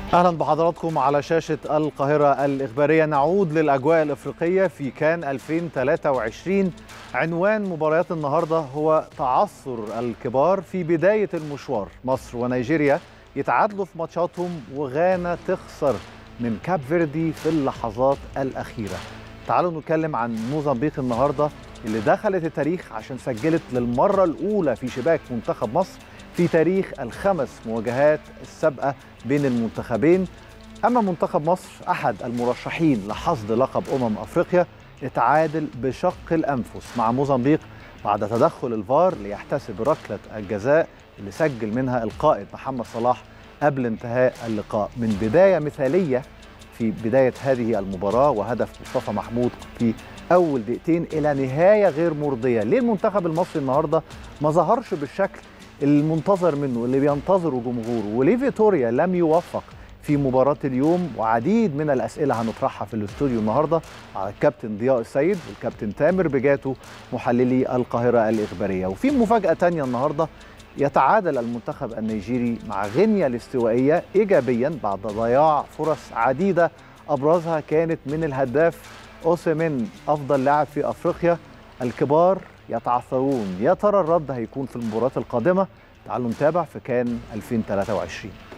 اهلا بحضراتكم على شاشه القاهره الاخباريه نعود للاجواء الافريقيه في كان 2023 عنوان مباريات النهارده هو تعثر الكبار في بدايه المشوار مصر ونيجيريا يتعادلوا في ماتشاتهم وغانا تخسر من كاب فيردي في اللحظات الاخيره تعالوا نتكلم عن موزمبيق النهارده اللي دخلت التاريخ عشان سجلت للمره الاولى في شباك منتخب مصر في تاريخ الخمس مواجهات السابقه بين المنتخبين اما منتخب مصر احد المرشحين لحصد لقب امم افريقيا اتعادل بشق الانفس مع موزمبيق بعد تدخل الفار ليحتسب ركله الجزاء اللي سجل منها القائد محمد صلاح قبل انتهاء اللقاء من بدايه مثاليه في بدايه هذه المباراه وهدف مصطفى محمود في اول دقيقتين الى نهايه غير مرضيه ليه المنتخب المصري النهارده ما ظهرش بالشكل المنتظر منه اللي بينتظره جمهوره وليه فيتوريا لم يوفق في مباراة اليوم وعديد من الأسئلة هنطرحها في الاستوديو النهاردة على الكابتن ضياء السيد والكابتن تامر بجاتو محللي القاهرة الإخبارية وفي مفاجأة تانية النهاردة يتعادل المنتخب النيجيري مع غينيا الاستوائية إيجابيا بعد ضياع فرص عديدة أبرزها كانت من الهداف أوسيمين أفضل لاعب في أفريقيا الكبار يتعثرون يا ترى الرد هيكون في المباريات القادمة تعالوا نتابع في كان 2023